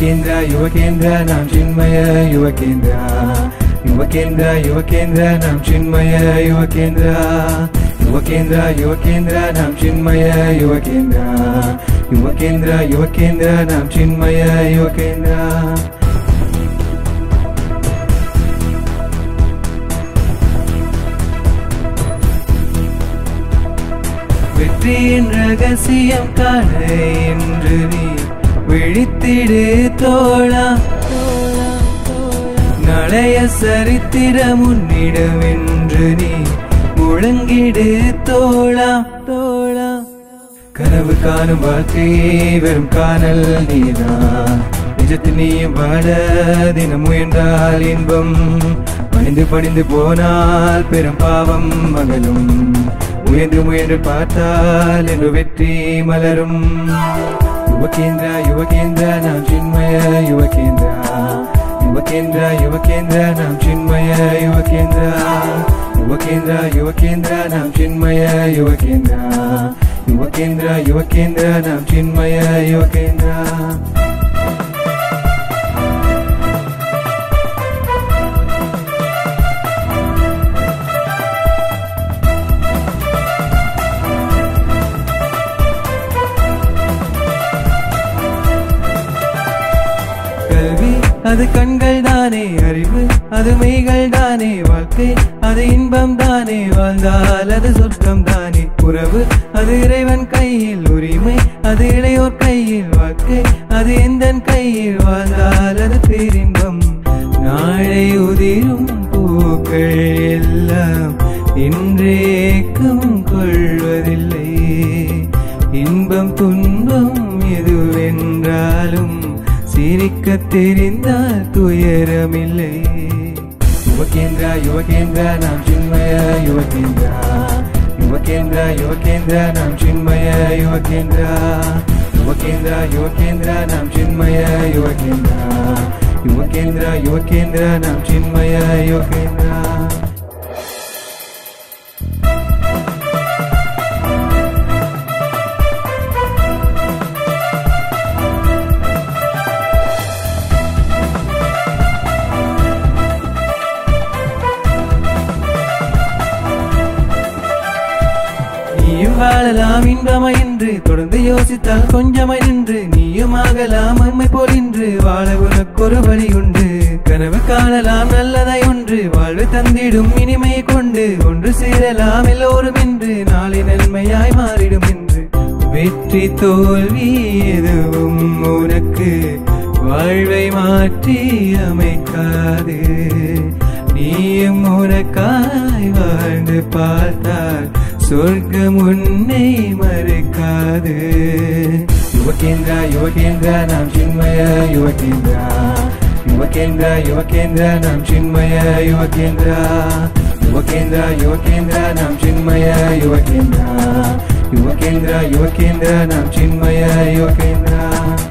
ಯುವಕೇಂದ್ರ ಯುವಕೇಂದ್ರ ನಾಂ ಚಿನ್ಮಯ ಯುವಕೇಂದ್ರ ಯುವಕೇಂದ್ರ ಯುವಕೇಂದ್ರ ನಾಂ ಚಿನ್ಮಯ ಯುವಕೇಂದ್ರ ಯುವಕೇಂದ್ರ ಯುವಕೇಂದ್ರ ನಾಂ ಚಿನ್ಮಯ ಯುವಕೇಂದ್ರ ಯುವಕೇಂದ್ರ ಯುವಕೇಂದ್ರ ನಾಂ ಚಿನ್ಮಯ ಯುವಕೇಂದ್ರ வெற்றியின் ரகசியம் காண என்று நீ விழித்திடு தோழா நளைய சரித்திரம் உன்னிடம் என்று நீ முழங்கிடு தோழா தோழா கனவு காணும் வாழ்க்கையே வெறும் காணல் நீதான் நிஜத்தில் நீயும் வாழ தினம் முயன்றால் இன்பம் பணிந்து பணிந்து போனால் பெரும் பாவம் மகளும் முயன்று முயன்று பார்த்தால் என்று வெற்றி மலரும் யுவகேந்திர யுவகேந்திர நாம் சின்மய யுவகேந்திர யுவகேந்திர யுவகேந்திர நாம் சின்மய யுவகேந்திர யுவகேந்திர யுவகேந்திர நாம் சின்மய யுவகேந்திர யுவகேந்திர யுவகேந்திர நாம் சின்மய யுவகேந்திர கல்வி அது கண்கள் தானே அறிவு அது மெய்கள் தானே வாழ்க்கை அது இன்பம் தானே வாழ்ந்தால் அது சொர்க்கம் தானே உறவு அது இறைவன் கையில் உரிமை அது இளையோர் கையில் வாழ்க்கை அது எந்த கையில் வாழ்ந்தால் அது பேரின்பம் நாளை உதிரும் பூக்கள் எல்லாம் இன்றேக்கும் கொள்வதில்லை இன்பம் துன்பம் எதுவென்றாலும் சிரிக்க தெரிந்தால் துயரமில்லை யுவகேந்திர யுவகேந்திர நாம் சின்மய யுவகேந்திர யுவகேந்திர யுவகேந்திர நாம் சின்மய யுவகேந்திர யுவகேந்திர யுவகேந்திர நாம் சின்மய யுவகேந்திர யுவகேந்திர யுவகேந்திர நாம் சின்மய யுவகேந்திர நீயும் வாழலாம் இன்பமாய் என்று தொடர்ந்து யோசித்தால் கொஞ்சமாய் நின்று நீயும் ஆகலாம் அம்மை போல் இன்று வாழ உனக்கு ஒரு வழி உண்டு கனவு காணலாம் நல்லதாய் ஒன்று வாழ்வு தந்திடும் இனிமையை கொண்டு ஒன்று சேரலாம் எல்லோரும் என்று நாளை நன்மையாய் மாறிடும் என்று வெற்றி தோல்வி எதுவும் உனக்கு வாழ்வை மாற்றி அமைக்காது நீயும் உனக்காய் வாழ்ந்து பார்த்தால் சொர்க்கம் உன்னை மறுக்காது யுவகேந்திர யுவகேந்திர நாம் சின்மய யுவகேந்திர யுவகேந்திர யுவகேந்திர நாம் சின்மய யுவகேந்திர யுவகேந்திர யுவகேந்திர நாம் சின்மய யுவகேந்திர யுவகேந்திர யுவகேந்திர நாம் சின்மய யுவகேந்திர